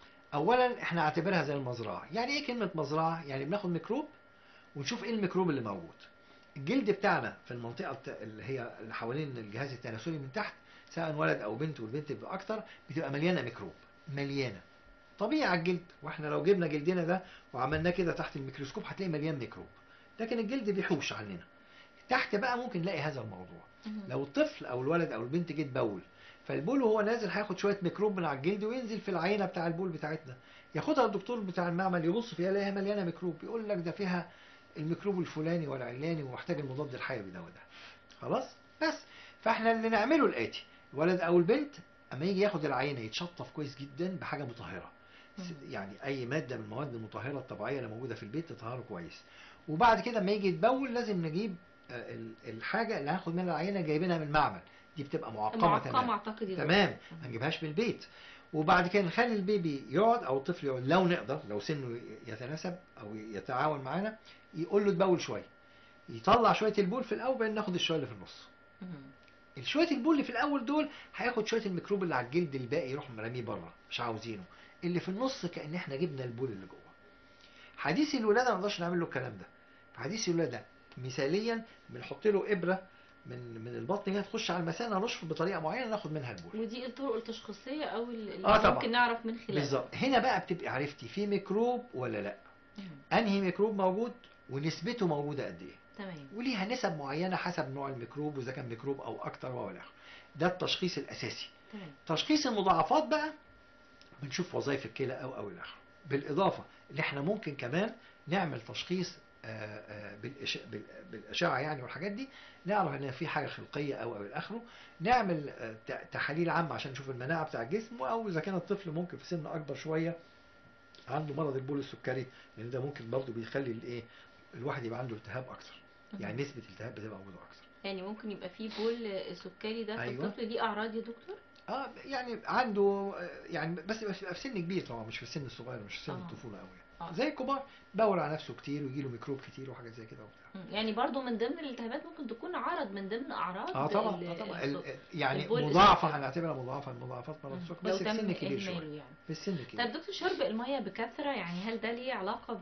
اولا احنا نعتبرها زي المزرعة يعني ايه كلمة مزرعة يعني بناخد ميكروب ونشوف ايه الميكروب اللي موجود الجلد بتاعنا في المنطقة بتا... اللي هي اللي حوالين الجهاز التناسلي من تحت سواء ولد او بنت والبنت بتبقى اكتر بتبقى مليانة ميكروب مليانة طبيعي على الجلد واحنا لو جبنا جلدنا ده وعملناه كده تحت الميكروسكوب هتلاقي مليان ميكروب لكن الجلد بيحوش عننا تحت بقى ممكن نلاقي هذا الموضوع لو الطفل او الولد او البنت جه تبول فالبول وهو نازل هياخد شويه ميكروب من على الجلد وينزل في العينه بتاع البول بتاعتنا ياخدها الدكتور بتاع المعمل يبص فيها يلاقيها مليانه ميكروب يقول لك ده فيها الميكروب الفلاني والعلاني ومحتاج المضاد الحيوي ده وده خلاص بس فاحنا اللي نعمله الاتي الولد او البنت اما يجي ياخد العينه يتشطف كويس جدا بحاجه مطهره يعني اي ماده من المواد المطهره الطبيعيه اللي موجوده في البيت تطهره كويس وبعد كده اما يجي يتبول لازم نجيب آه، ال- الحاجه اللي هناخد منها العينه جايبينها من المعمل دي بتبقى معقمه معقم تمام اعتقد يا تمام دكتور. ما نجيبهاش من البيت وبعد كده نخلي البيبي يقعد او الطفل يقعد لو نقدر لو سنه يتناسب او يتعاون معانا يقول له تبول شويه يطلع شويه البول في الاول بعدين ناخد الشويه اللي في النص مم. شويه البول اللي في الاول دول هياخد شويه الميكروب اللي على الجلد الباقي يروح مرميه بره مش عاوزينه اللي في النص كان احنا جبنا البول اللي جوه حديث الولاده ما نقدرش نعمل له الكلام ده في حديث الولاده مثاليا بنحط له ابره من من البطن هي تخش على المثانه نشفط بطريقه معينه ناخد منها البول ودي الطرق التشخيصيه او اللي آه طبعا. ممكن نعرف من خلالها بالظبط هنا بقى بتبقي عرفتي في ميكروب ولا لا مم. انهي ميكروب موجود ونسبته موجوده قد ايه تمام وليها نسب معينه حسب نوع الميكروب واذا كان ميكروب او اكتر والى اخره ده التشخيص الاساسي تمام تشخيص المضاعفات بقى بنشوف وظائف الكلى او او الى اخره بالاضافه اللي احنا ممكن كمان نعمل تشخيص آه، آه، بالإش- بال- بالاشعه يعني والحاجات دي نعرف ان في حاجه خلقيه او او الى اخره نعمل آه، ت- تحاليل عامه عشان نشوف المناعه بتاع الجسم او اذا كان الطفل ممكن في سن اكبر شويه عنده مرض البول السكري لان ده ممكن برضه بيخلي الايه الواحد يبقى عنده التهاب اكتر يعني نسبه الالتهاب بتبقى موجوده اكتر يعني ممكن يبقى في بول سكري ده في أيوة. الطفل ليه اعراض يا دكتور اه يعني عنده آه، يعني بس يبقى في سن كبير طبعا مش في السن الصغير مش في سن آه. الطفوله قوي آه. يعني. زي الكبار بول على نفسه كتير ويجي له ميكروب كتير وحاجات زي كده وبتاع مم. يعني برضو من ضمن الالتهابات ممكن تكون عرض من ضمن اعراض اه طبعا ال- آه طبعا السكر. ال- يعني البول مضاعفه السكري. هنعتبرها مضاعفه من مضاعفات مرض مم. السكر لو بس في تم سن كبير إهماله شويه يعني في السن طيب الكبير دكتور شرب المية بكثرة يعني هل ده ليه علاقة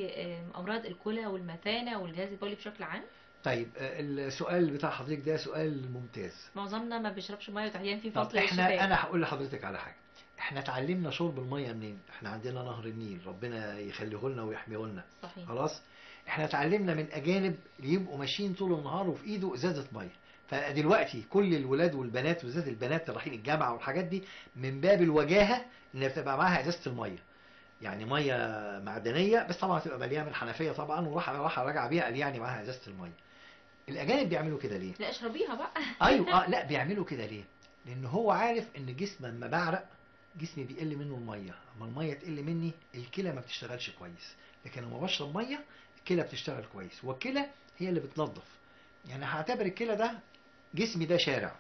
بأمراض الكلى والمثانة والجهاز البولي بشكل عام؟ طيب آه، السؤال بتاع حضرتك ده سؤال ممتاز معظمنا ما بيشربش مية وتحديدا في طب فصل احنا الشتاء انا هقول لحضرتك على حاجه احنا اتعلمنا شرب الميه منين احنا عندنا نهر النيل ربنا يخليه لنا ويحميه لنا صحيح خلاص احنا اتعلمنا من اجانب يبقوا ماشيين طول النهار وفي ايده ازازه ميه فدلوقتي كل الولاد والبنات وبالذات البنات اللي رايحين الجامعه والحاجات دي من باب الوجاهه ان بتبقى معاها ازازه الميه يعني ميه معدنيه بس طبعا هتبقى مليانه من الحنفيه طبعا وراح راح راجعه بيها قال يعني معاها ازازه الميه الاجانب بيعملوا كده ليه لا اشربيها بقى ايوه اه لا بيعملوا كده ليه لان هو عارف ان الجسم لما بعرق جسمي بيقل منه الميه اما الميه تقل مني الكلى ما بتشتغلش كويس لكن لما بشرب ميه الكلى بتشتغل كويس والكلى هي اللي بتنظف يعني هعتبر الكلى ده جسمي ده شارع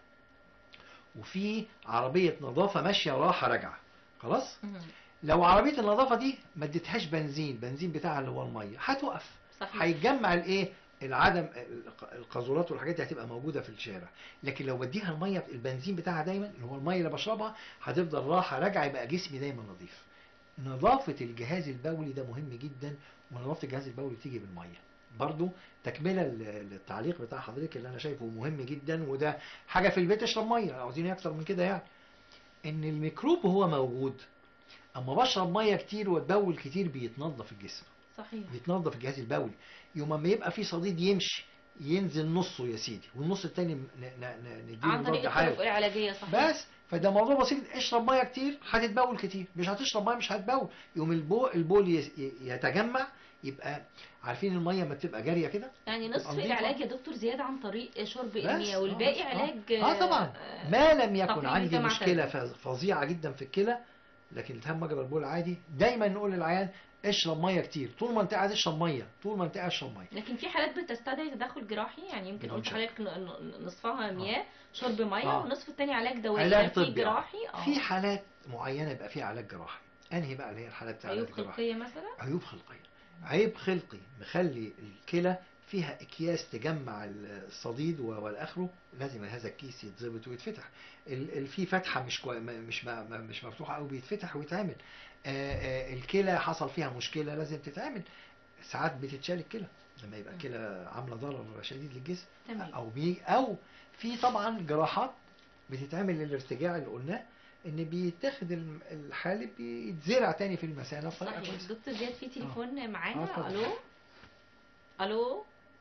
وفي عربيه نظافه ماشيه رايحه راجعه خلاص مم. لو عربيه النظافه دي ما اديتهاش بنزين بنزين بتاعها اللي هو الميه هتوقف صحيح هيتجمع الايه العدم الق- القاذورات والحاجات دي هتبقى موجوده في الشارع لكن لو بديها الميه البنزين بتاعها دايما اللي هو الميه اللي بشربها هتفضل راحه راجعه يبقى جسمي دايما نظيف نظافه الجهاز البولي ده مهم جدا ونظافه الجهاز البولي بتيجي بالميه برضو تكمله لل- للتعليق بتاع حضرتك اللي انا شايفه مهم جدا وده حاجه في البيت اشرب ميه عاوزين إيه اكتر من كده يعني ان الميكروب هو موجود اما بشرب ميه كتير واتبول كتير بيتنظف الجسم صحيح بيتنظف الجهاز البولي يوم ما يبقى في صديد يمشي ينزل نصه يا سيدي والنص التاني ن- ن- ن- نديله عن طريق مضاد الطرق حيوي العلاجية صحيح بس فده موضوع بسيط اشرب ميه كتير هتتبول كتير مش هتشرب ميه مش هتبول يوم البول البول يس- ي- يتجمع يبقى عارفين الميه ما تبقى جاريه كده يعني نصف نظيفة. العلاج يا دكتور زياده عن طريق شرب بس، المياه آه، والباقي بس، آه. علاج اه طبعا آه، ما لم يكن تقليدي عندي كما مشكله اعتدنا. ف- فظيعه جدا في الكلى لكن التهاب مجرى البول عادي دايما نقول للعيان اشرب ميه كتير طول ما انت قاعد اشرب ميه طول ما انت قاعد اشرب ميه لكن في حالات بتستدعي تدخل جراحي يعني يمكن بدون قلت شك. حضرتك ن- ن- نصفها مياه شرب ميه آه. والنصف الثاني علاج دوائي علاج يعني في طبي، آه. جراحي اه في حالات معينه يبقى فيها علاج جراحي انهي بقى اللي هي الحالات بتاع عيوب العلاج الجراحي خلقيه مثلا عيوب خلقيه عيب خلقي مخلي الكلى فيها اكياس تجمع الصديد و- والاخره لازم هذا الكيس يتظبط ويتفتح ال- ال- في فتحه مش كوي... ما- مش ما- ما- مش مفتوحه قوي بيتفتح ويتعمل آه، آه، الكلى حصل فيها مشكله لازم تتعمل ساعات بتتشال الكلى لما يبقى الكلى عامله ضرر شديد للجسم تمام او بي او في طبعا جراحات بتتعمل للارتجاع اللي قلناه ان بيتاخد الم- الحالب بيتزرع تاني في المثانه بطريقه صحيح كويسه دكتور زياد في تليفون آه، معانا اتفضل. الو الو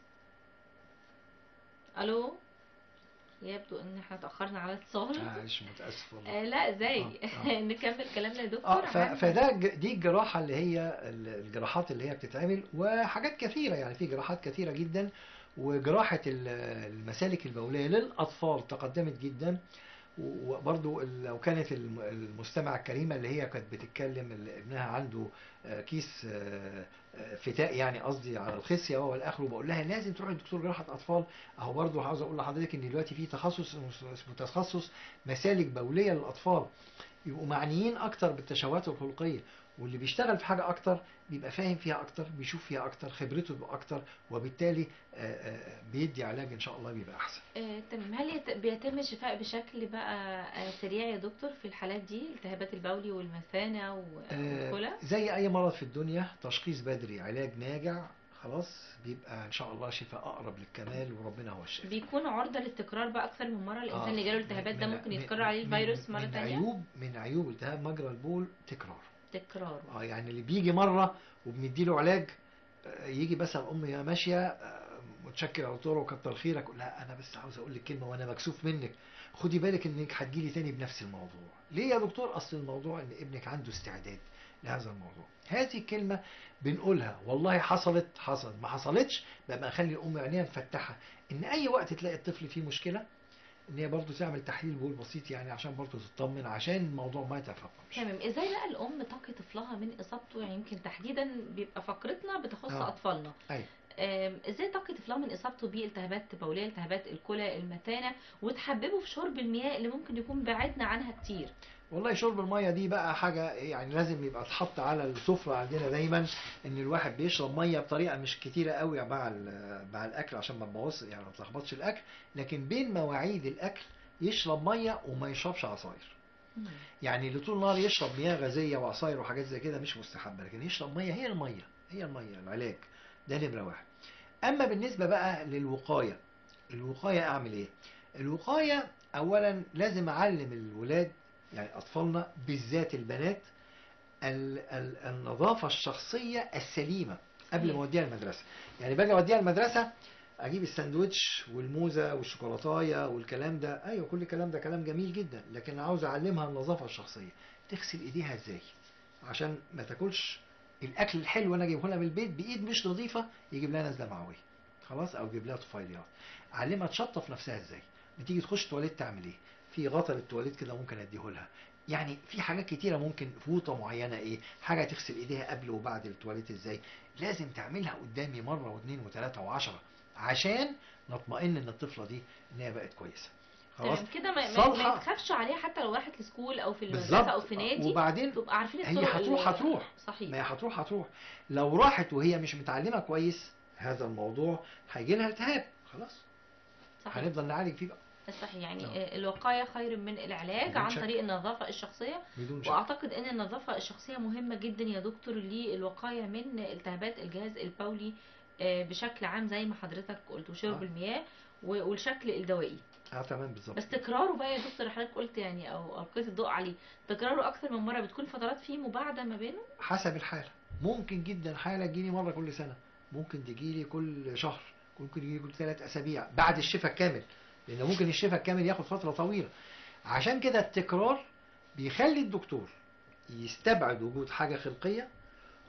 الو يبدو ان احنا اتاخرنا على الاتصال معلش متاسف والله آه لا ازاي آه، آه. نكمل كلامنا يا دكتور اه ف- عن- فده ج- دي الجراحه اللي هي ال- الجراحات اللي هي بتتعمل وحاجات كثيره يعني في جراحات كثيره جدا وجراحه ال- المسالك البوليه للاطفال تقدمت جدا وبرضو ال- لو كانت الم- المستمعة الكريمة اللي هي كانت بتتكلم اللي ابنها عنده آه، كيس آه، آه، فتاء يعني قصدي على الخصية وهو الآخر وبقول لها لازم تروحي لدكتور جراحة أطفال أهو برضو عاوز أقول لحضرتك إن دلوقتي في تخصص اسمه تخصص مسالك بولية للأطفال يبقوا معنيين أكتر بالتشوهات الخلقية واللي بيشتغل في حاجة أكتر بيبقى فاهم فيها أكتر بيشوف فيها أكتر خبرته تبقى أكتر وبالتالي آه، آه، بيدي علاج إن شاء الله بيبقى أحسن آه، تمام هل يت- بيتم الشفاء بشكل بقى آه، سريع يا دكتور في الحالات دي التهابات البولي والمثانة آه، والكلى زي اي مرض في الدنيا تشخيص بدري علاج ناجع خلاص بيبقى ان شاء الله شفاء اقرب للكمال وربنا هو الشافي بيكون عرضة للتكرار بقى أكثر من مرة الإنسان آه، اللي جاله التهابات ده من- ممكن من- يتكرر عليه من- الفيروس مرة من تانية عيوب من عيوب التهاب مجرى البول تكرار تكرار اه يعني اللي بيجي مره وبنديله علاج آه، يجي مثلا امي ماشيه آه، متشكر يا دكتور وكتر خيرك أقول لها انا بس عاوز اقول لك كلمه وانا مكسوف منك خدي بالك انك هتجيلي تاني بنفس الموضوع ليه يا دكتور اصل الموضوع ان ابنك عنده استعداد لهذا الموضوع هذه الكلمه بنقولها والله حصلت حصلت ما حصلتش بقى اخلي الام عينيها مفتحه ان اي وقت تلاقي الطفل فيه مشكله ان هي برضه تعمل تحليل بول بسيط يعني عشان برضه تطمن عشان الموضوع ما يتفاقمش تمام ازاي بقى الام تقي طفلها من اصابته يعني يمكن تحديدا بيبقى فقرتنا بتخص آه. اطفالنا أيوة. آم، ازاي تقي طفلها من اصابته بالتهابات بوليه التهابات الكلى المثانه وتحببه في شرب المياه اللي ممكن يكون بعدنا عنها كتير والله شرب المية دي بقى حاجة يعني لازم يبقى تحط على السفرة عندنا دايما ان الواحد بيشرب مية بطريقة مش كتيرة قوي مع ال- مع الاكل عشان ما تبوظ يعني ما تلخبطش الاكل لكن بين مواعيد الاكل يشرب مية وما يشربش عصاير يعني اللي طول النهار يشرب مياه غازية وعصاير وحاجات زي كده مش مستحبة لكن يشرب مية هي المية هي المية العلاج ده نمرة واحد اما بالنسبة بقى للوقاية الوقاية اعمل ايه الوقاية اولا لازم اعلم الولاد يعني اطفالنا بالذات البنات ال- ال- النظافة الشخصية السليمة قبل ما اوديها المدرسة يعني باجي اوديها المدرسة اجيب الساندوتش والموزة والشوكولاتاية والكلام ده ايوه كل الكلام ده كلام جميل جدا لكن عاوز اعلمها النظافة الشخصية تغسل ايديها ازاي عشان ما تاكلش الاكل الحلو انا اجيبه لها من البيت بايد مش نظيفة يجيب لها نزلة معوية خلاص او يجيب لها طفيليات علمها تشطف نفسها ازاي بتيجي تخش تواليت تعمل ايه في غطا للتواليت كده ممكن اديه لها يعني في حاجات كتيره ممكن فوطه معينه ايه حاجه تغسل ايديها قبل وبعد التواليت ازاي لازم تعملها قدامي مره واثنين وثلاثه وعشرة عشان نطمئن ان الطفله دي ان هي بقت كويسه خلاص تمام كده ما, ما, صالحة. ما يتخافش عليها حتى لو راحت لسكول او في المدرسه بالظبط او في نادي وبعدين تبقى عارفين هي الطرق هتروح اللي- هتروح صحيح ما هي هتروح هتروح لو راحت وهي مش متعلمه كويس هذا الموضوع هيجي لها التهاب خلاص صحيح هنفضل نعالج فيه بقى صحيح يعني نعم. آه، الوقايه خير من العلاج بدون عن شك. طريق النظافه الشخصيه بدون شك واعتقد ان النظافه الشخصيه مهمه جدا يا دكتور للوقايه من التهابات الجهاز البولي آه، بشكل عام زي ما حضرتك قلت وشرب آه. المياه و- والشكل الدوائي اه تمام بالظبط بس تكراره بقى يا دكتور حضرتك قلت يعني او القيت الضوء عليه تكراره اكثر من مره بتكون فترات فيه مباعده ما بينه حسب الحالة ممكن جدا حالة تجيلي مرة كل سنة ممكن تجيلي كل شهر ممكن يجيلي كل ثلاث أسابيع بعد الشفاء الكامل لأن ممكن الشفاء الكامل ياخد فترة طويلة عشان كده التكرار بيخلي الدكتور يستبعد وجود حاجة خلقية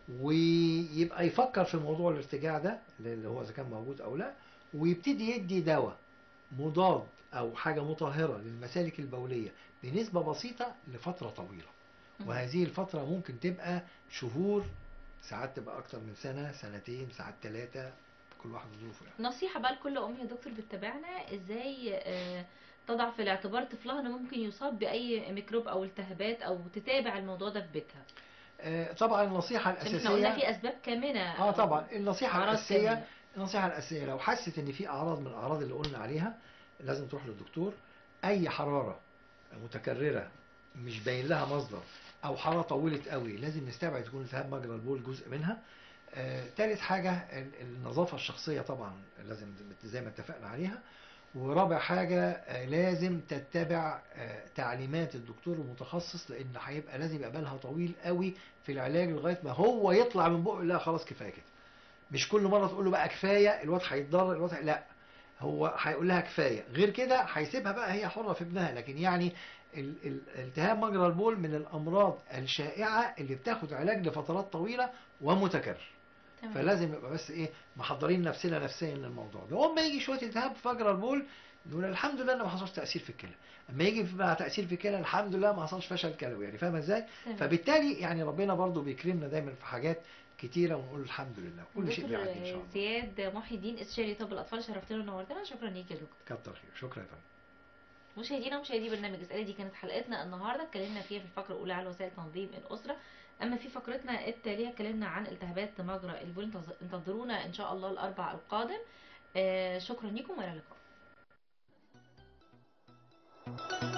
ويبقى يفكر في موضوع الارتجاع ده اللي هو اذا كان موجود او لا ويبتدي يدي دواء مضاد او حاجه مطهره للمسالك البوليه بنسبه بسيطه لفتره طويله مم. وهذه الفتره ممكن تبقى شهور ساعات تبقى اكتر من سنه سنتين ساعات ثلاثه كل واحد ظروفه يعني نصيحة بقى لكل أم يا دكتور بتتابعنا ازاي آه، تضع في الاعتبار طفلها انه ممكن يصاب بأي ميكروب أو التهابات أو تتابع الموضوع ده في بيتها آه، طبعا النصيحه عشان احنا قلنا الاساسيه في أسباب كامنة اه أو طبعا النصيحه أعراض الاساسيه كامنة. النصيحه الاساسيه لو حست ان في اعراض من الاعراض اللي قلنا عليها لازم تروح للدكتور اي حراره متكرره مش باين لها مصدر او حراره طولت قوي لازم نستبعد تكون التهاب مجرى البول جزء منها آه، تالت حاجه ال- النظافه الشخصيه طبعا لازم زي ما اتفقنا عليها ورابع حاجة آه، لازم تتبع آه، تعليمات الدكتور المتخصص لأن هيبقى لازم يبقى بالها طويل قوي في العلاج لغاية ما هو يطلع من بقه لا خلاص كفاية كده مش كل مرة تقول له بقى كفاية الواد هيتضرر الواد هي- لا هو هيقول لها كفاية غير كده هيسيبها بقى هي حرة في ابنها لكن يعني ال- ال- التهاب مجرى البول من الأمراض الشائعة اللي بتاخد علاج لفترات طويلة ومتكرر تمام. فلازم نبقى بس ايه محضرين نفسنا نفسيا للموضوع ده واما يجي شويه التهاب في مجرى البول نقول الحمد لله ان ما حصلش تاثير في الكلى اما يجي مع تاثير في الكلى الحمد لله ما حصلش فشل كلوي يعني فاهمه ازاي تمام. فبالتالي يعني ربنا برضو بيكرمنا دايما في حاجات كتيره ونقول الحمد لله كل شيء دكتور بيعدي ان شاء الله زياد محي الدين استشاري طب الأطفال شرفتنا ونورتنا شكرا ليك يا دكتور كتر خير شكرا يا فندم مشاهدينا ومشاهدي برنامج اسئله دي كانت حلقتنا النهارده اتكلمنا فيها في الفقره الاولى على وسائل تنظيم الاسره اما في فقرتنا التاليه اتكلمنا عن التهابات مجرى البول انتظ- انتظرونا ان شاء الله الاربع القادم آه شكرا لكم والى اللقاء